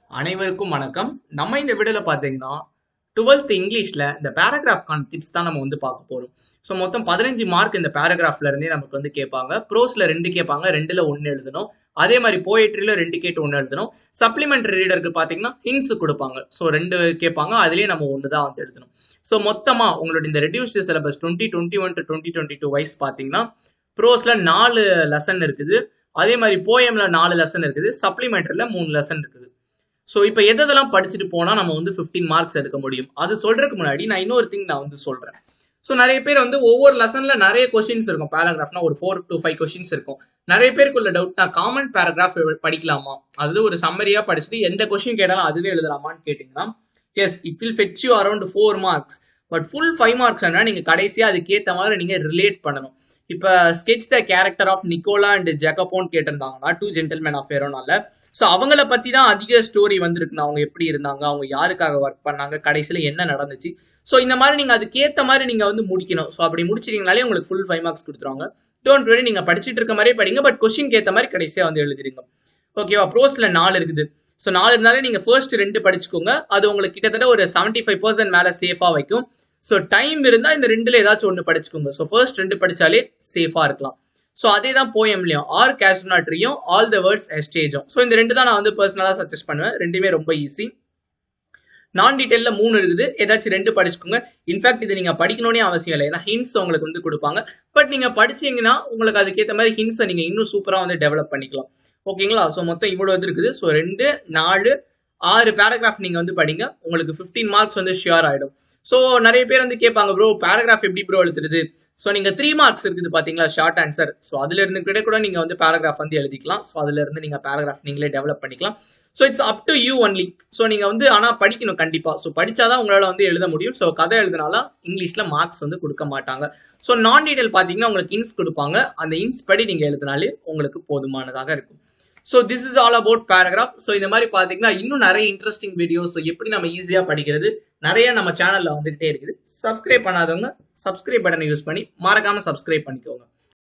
அனைவருக்கும் வணக்கம் நம்ம இந்த வீடியோல பார்த்தீங்கன்னா டுவெல்த் இங்கிலீஷ்ல இந்த பேராகிராஃப்கான டிப்ஸ் தான் நம்ம வந்து பார்க்க போறோம் ஸோ மொத்தம் பதினஞ்சு மார்க் இந்த பேராகிராஃப்ல இருந்தே நமக்கு வந்து கேட்பாங்க ப்ரோஸ்ல ரெண்டு கேட்பாங்க ரெண்டுல ஒன்று எழுதணும் அதே மாதிரி போயட்ரியில ரெண்டு கேட்டு ஒன்று எழுதணும் சப்ளிமெண்டரி ரீடருக்கு பார்த்தீங்கன்னா ஹின்ஸ் கொடுப்பாங்க ஸோ ரெண்டு கேட்பாங்க அதுலேயே நம்ம ஒன்று தான் வந்து எழுதணும் ஸோ மொத்தமாக உங்களோட இந்த reduced syllabus twenty twenty one to twenty twenty two wise பார்த்தீங்கன்னா ப்ரோஸ்ல நாலு லெசன் இருக்குது அதே மாதிரி போயம்ல நாலு லெசன் இருக்குது சப்ளிமெண்டரியில் மூணு லெசன் இருக்குது ஸோ இப்போ எதெல்லாம் படிச்சுட்டு போனால் நம்ம வந்து ஃபிஃப்டீன் மார்க்ஸ் எடுக்க முடியும் அது சொல்றதுக்கு முன்னாடி நான் இன்னொரு திங் நான் வந்து சொல்றேன் ஸோ நிறைய பேர் வந்து ஒவ்வொரு லெசன்ல நிறைய கொஸ்டின்ஸ் இருக்கும் பேராகிராஃப்னா ஒரு ஃபோர் டு ஃபைவ் கொஸ்டின்ஸ் இருக்கும் நிறைய பேருக்குள்ள டவுட் நான் காமன் பேராகிராஃப் படிக்கலாமா அது ஒரு சம்மரியா படிச்சுட்டு எந்த கொஸ்டின் கேட்டாலும் அதுவே எழுதலாமான்னு கேட்டிங்கன்னா yes it will fetch you around four marks but full five marks ஆனால் நீங்கள் கடைசியாக அதுக்கேற்ற மாதிரி நீங்கள் ரிலேட் பண்ணணும் இப்போ sketch the character of Nicola and Jacopo கேட்டிருந்தாங்கன்னா டூ ஜென்டில்மேன் ஆஃப் ஏரோனால ஸோ அவங்கள பற்றி தான் அதிக ஸ்டோரி வந்திருக்குண்ணா அவங்க எப்படி இருந்தாங்க அவங்க யாருக்காக ஒர்க் பண்ணாங்க கடைசியில் என்ன நடந்துச்சு ஸோ இந்த மாதிரி நீங்கள் அதுக்கேற்ற மாதிரி நீங்கள் வந்து முடிக்கணும் ஸோ அப்படி முடிச்சிட்டீங்கனாலே உங்களுக்கு ஃபுல் ஃபைவ் மார்க்ஸ் கொடுத்துருவாங்க டோன்ட் வெரி நீங்கள் படிச்சுட்டு இருக்க மாதிரியே படிங்க பட் கொஸ்டின் ஏற்ற மாதிரி கடைசியாக வந்து எழுதிருங்க ஓகேவா ப்ரோஸில் நாலு இருக்குது ஸோ நாலு இருந்தாலே நீங்கள் ஃபர்ஸ்ட் ரெண்டு படிச்சுக்கோங்க அது உங்களுக்கு கிட்டத்தட்ட ஒரு செவன்ட்டி ஃபைவ் பர்சன்ட் மேலே சேஃபாக வைக்கும் ஸோ டைம் இருந்தால் இந்த ரெண்டுல ஏதாச்சும் ஒன்று படிச்சுக்கோங்க ஸோ ஃபர்ஸ்ட் ரெண்டு படிச்சாலே சேஃபாக இருக்கலாம் ஸோ அதே தான் போயம்லையும் ஆர் கேஸ்ட்னாட்ரியும் ஆல் த வேர்ட்ஸ் எஸ்டேஜும் ஸோ இந்த ரெண்டு தான் நான் வந்து பர்சனலாக சஜஸ்ட் பண்ணுவேன் ரெண்டுமே ரொம்ப ஈஸி நான் டீட்டெயிலில் மூணு இருக்குது ஏதாச்சும் ரெண்டு படிச்சுக்கோங்க இன்ஃபேக்ட் இது நீங்கள் படிக்கணும்னே அவசியம் இல்லை ஏன்னா ஹின்ஸ் உங்களுக்கு வந்து கொடுப்பாங்க பட் நீங்கள் படிச்சீங்கன்னா உங்களுக்கு அதுக்கேற்ற மாதிரி ஹின்ஸை நீங்கள் இன்னும் சூப்பராக வந்து டெவலப் பண்ணிக்கலாம் ஓகேங்களா ஸோ மொத்தம் இவ்வளோ இது இருக்குது ஸோ ரெண்டு நாலு ஆறு பேராகிராஃப் நீங்கள் வந்து படிங்க உங்களுக்கு ஃபிஃப்டீன் மார்க்ஸ் வந்து ஷியர் ஆகிடும் ஸோ நிறைய பேர் வந்து கேட்பாங்க ப்ரோ பேராகிராஃப் எப்படி ப்ரோ எழுதுறது ஸோ நீங்கள் த்ரீ மார்க்ஸ் இருக்குது பார்த்தீங்களா ஷார்ட் ஆன்சர் ஸோ அதுல இருந்து கூட கூட நீங்கள் வந்து பேராகிராஃப் வந்து எழுதிக்கலாம் ஸோ அதுல இருந்து நீங்கள் பேராகிராஃப் நீங்களே டெவலப் பண்ணிக்கலாம் so it's up to you only so நீங்கள் வந்து ஆனால் படிக்கணும் கண்டிப்பாக ஸோ படிச்சாதான் உங்களால் வந்து எழுத முடியும் ஸோ கதை எழுதினால இங்கிலீஷில் மார்க்ஸ் வந்து கொடுக்க மாட்டாங்க ஸோ நான் டீடைல் பார்த்தீங்கன்னா உங்களுக்கு இன்ஸ் கொடுப்பாங்க அந்த இன்ஸ் படி நீங்கள் எழுதினாலே உங்களுக்கு போதுமானதாக இருக்கும் so this is all about paragraph so இந்த மாதிரி பார்த்தீங்கன்னா இன்னும் நிறைய இன்ட்ரெஸ்டிங் வீடியோஸ் எப்படி நம்ம ஈஸியாக படிக்கிறது நிறைய நம்ம சேனலில் வந்துகிட்டே இருக்குது சப்ஸ்கிரைப் பண்ணாதவங்க சப்ஸ்கிரைப் பட்டனை யூஸ் பண்ணி மறக்காமல் சப்ஸ்கிரைப் பண்ணிக்கோங்க